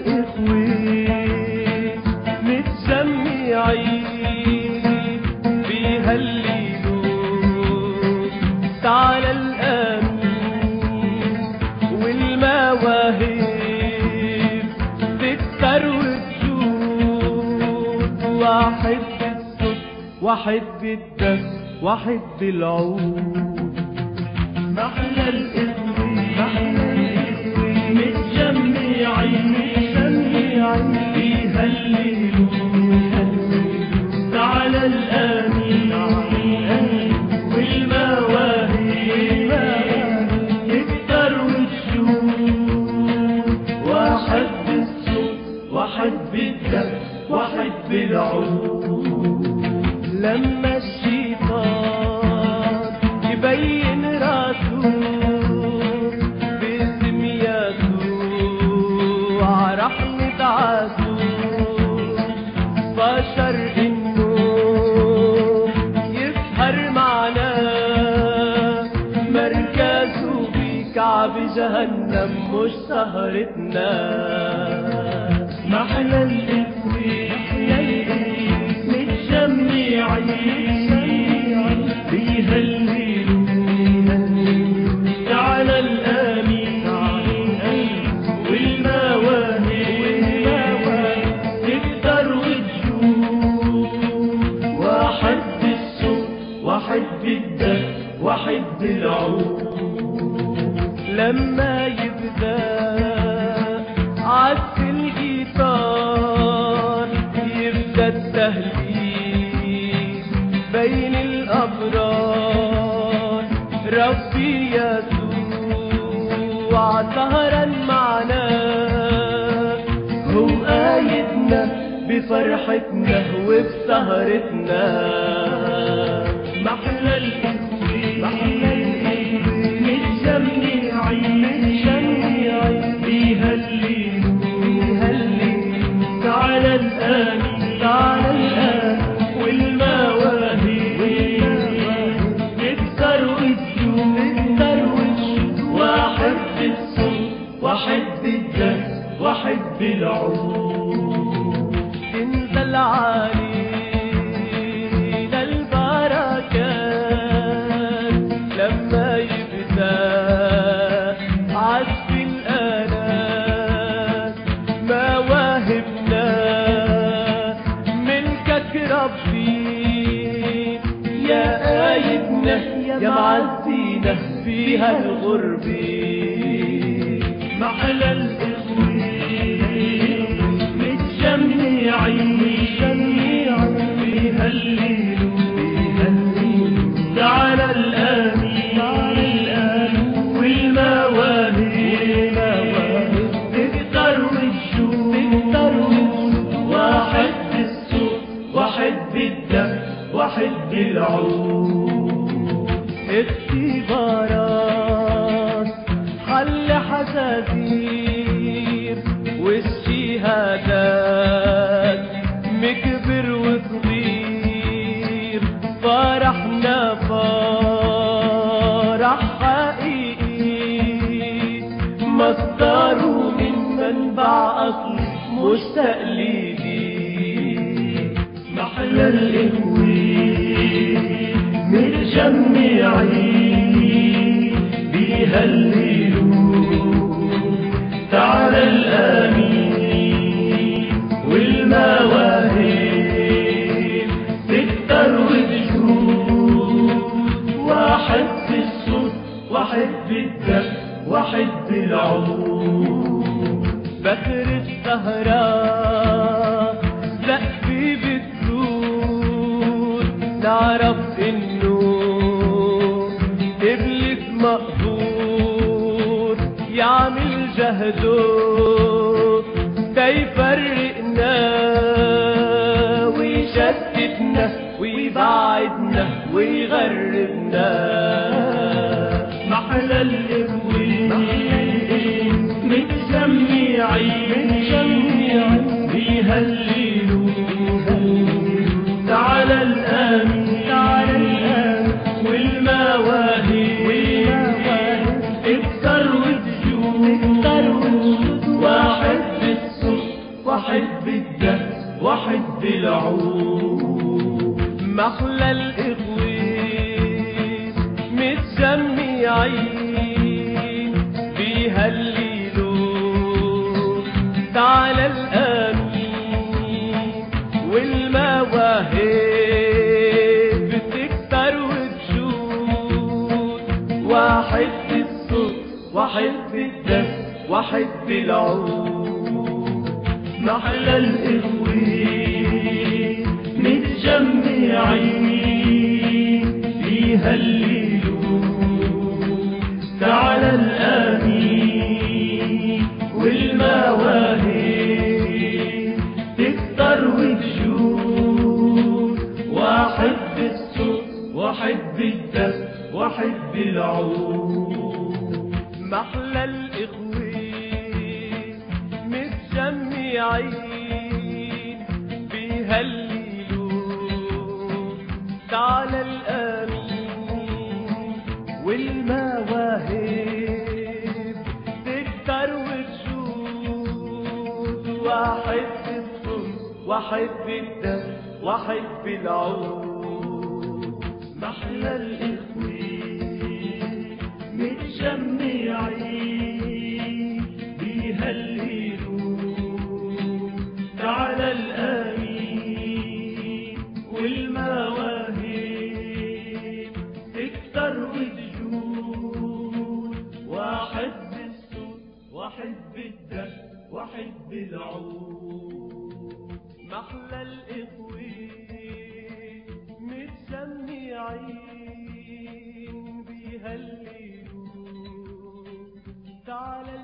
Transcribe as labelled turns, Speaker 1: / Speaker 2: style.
Speaker 1: الإخوة متجمعين بيهللوا تعالى الآمين والمواهب تكتر وتزود واحد بالصوت واحد بالدس واحد بالعود محلى الإخوة محلى الإخوة متجمعين متجمعين بيهللوا تعالى الآمين والمواهب تكتر وتشوف واحد بالصوت واحد بالدم واحد بالعود لما الشيطان يبين راسه باسم يسوع رح نبعثه بشر انه يسهر معنا مركزه بكعب جهنم مش سهرتنا محلى الإخوة متجمعين بيهللوا تعالى الآمين والمواهب تكتر وتجوب واحد بالصوت واحد بالدم واحد بالعود لما يبدأ عزف الجيتار يبدأ التهليل بين الأبرار ربي يسوع سهرا معنا هو آيدنا بفرحتنا وبسهرتنا محلى الإخوة متجمعين متجمعين بيهللوا بيهللوا تعالى الآمين تعالى الآن والمواهب تكتر وتزول تكتر وتزول واحد بالصوت واحد بالدم واحد بالعود تنزل علينا البركات لما يبدأ عزف الآلات مواهبنا ملكك ربي يا آيدنا يا معزينا فيها الغربة محلى الإخوة متجمعين بيهللوا تعالى الآمين والمواهب تكتر وتشوف واحد بالصوت واحد بالدم واحد بالعود اختبارات حل حزازير والشهادات مكبر وصغير فرحنا فرح حقيقي مصدره من منبع أصلي مش تقليدي محلى الإخوة متجمعين بيهللوا تعالى الآمين والمواهب تكتر وتجود واحد بالصوت واحد بالدم واحد بالعود بخر السهرة زقفي بتزود نعرف انه ابليس مقهور يعمل جهده تيفرقنا ويشتتنا ويبعدنا ويغربنا محلى الإخوة متجمعين بيهللوا تعالى الآمين تعالى الآمين والمواهب اكتر وتجود واحد بالصوت واحب الدهس واحب العود محلى الإخوين متجمعين بيهللوا تعالى الآمين والمواهب بتكتر وتشوت واحب الصوت واحب الدم واحب العود محلى الإخوين متجمعين بيهللوا تعالى الآمين والمواهب تكتر وتشوف واحب الصوت واحب الدم واحب العود محلى الإخوين متجمعين بيهللوا تعالى الآمين والمواهب تكتر وتشوت واحب الصوت واحب الدم واحب العود محلى الإخوين متجمعين بيهللوا تعالى الآمين والمواهب تكتر وتجود واحب الصوت واحب الدم واحب العود محلى الإخوين متجمعين بيهللوا تعالى